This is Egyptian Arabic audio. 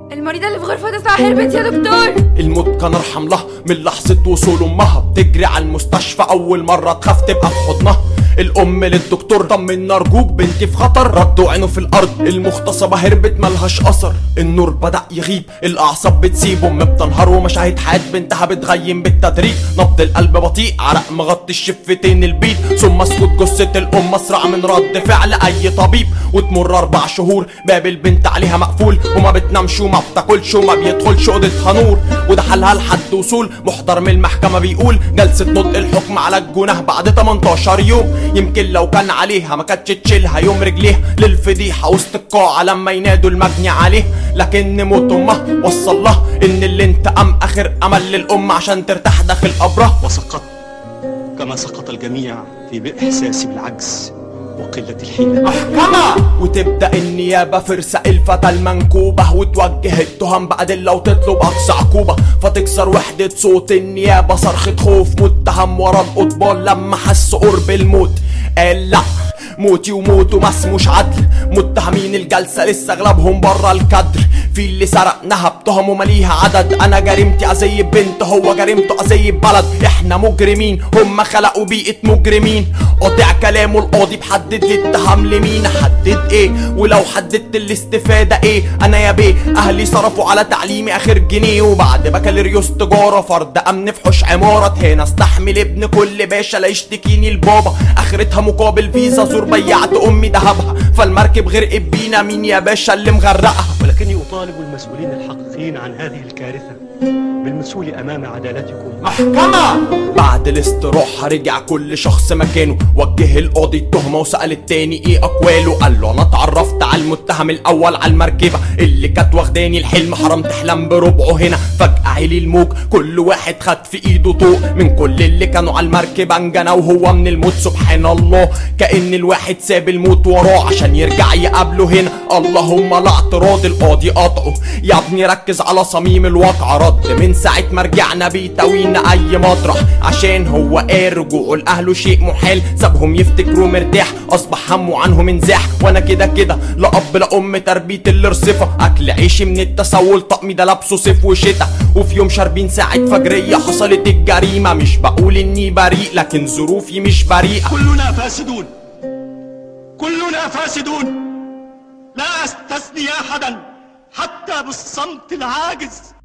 المريضة اللي في غرفة تسعة هربت يا دكتور الموت كان ارحم لها من لحظة وصول امها بتجري على المستشفى اول مرة تخاف تبقى في حضنها الام للدكتور طمنا ارجوك بنتي في خطر ردوا عينه في الارض المغتصبة هربت ملهاش اثر النور بدأ يغيب الاعصاب بتسيب ام بتنهار ومشاهد حياة بنتها بتغيم بالتدريج نبض القلب بطيء عرق مغطي الشفتين البيض ثم اسكت جثة الام اسرع من رد فعل اي طبيب وتمر اربع شهور باب البنت عليها مقفول وما بتنامش وما بتاكلش وما بيدخلش اوضتها نور وده حالها لحد وصول محضر من المحكمة بيقول جلسة نطق الحكم على الجناه بعد 18 يوم يمكن لو كان عليها ما كانتش تشيلها يوم رجليها للفضيحة وسط القاعة لما ينادوا المجني عليه لكن موت امها وصل لها ان اللي انتقم اخر امل للام عشان ترتاح داخل قبرها وسقطت كما سقط الجميع في بئر احساسي بالعجز وقله الحيله محكمة وتبدأ النيابة في رساء الفتى المنكوبة وتوجه التهم بأدلة وتطلب أقصى عقوبة فتكسر وحدة صوت النيابة صرخة خوف متهم ورا القضبان لما حس قرب الموت قال لأ موتي وموته ما اسموش عدل متهمين الجلسة لسه اغلبهم بره الكدر في اللي سرق نهب تهم وماليها عدد انا جريمتي ازي بنت هو جريمته ازي بلد احنا مجرمين هم خلقوا بيئة مجرمين قاطع كلامه القاضي بحدد لي اتهام لمين احدد ايه ولو حددت الاستفادة ايه انا يا بيه اهلي صرفوا على تعليمي اخر جنيه وبعد بكالوريوس تجارة فرد امن في حوش عمارة هنا استحمل ابن كل باشا لا يشتكيني البابا اخرتها مقابل فيزا زور بيعت امي دهبها فالمركب غرقت بينا مين يا باشا اللي مغرقها ولكني اطالب المسؤولين الحقيقيين عن هذه الكارثه بالمسؤول امام عدالتكم محكمة بعد الاستراحة رجع كل شخص مكانه وجه القاضي التهمة وسأل التاني ايه اقواله قال له انا اتعرفت على المتهم الاول على المركبة اللي كانت واخداني الحلم حرام تحلم بربعه هنا فجأة علي الموج كل واحد خد في ايده طوق من كل اللي كانوا على المركبة انجنا وهو من الموت سبحان الله كأن الواحد ساب الموت وراه عشان يرجع يقابله هنا اللهم لا اعتراض القاضي قطعه يا ابني ركز على صميم الواقع رد من ساعة ما رجعنا بيتاوينا اي مطرح عشان هو قال رجوعه لاهله شيء محال سابهم يفتكروا مرتاح اصبح همه عنهم انزاح وانا كده كده لا اب لا ام تربية اللي رصفة اكل عيشي من التسول طقمي ده لابسه صيف وشتا وفي يوم شاربين ساعة فجرية حصلت الجريمة مش بقول اني بريء لكن ظروفي مش بريئة كلنا فاسدون كلنا فاسدون لا استثني احدا حتى بالصمت العاجز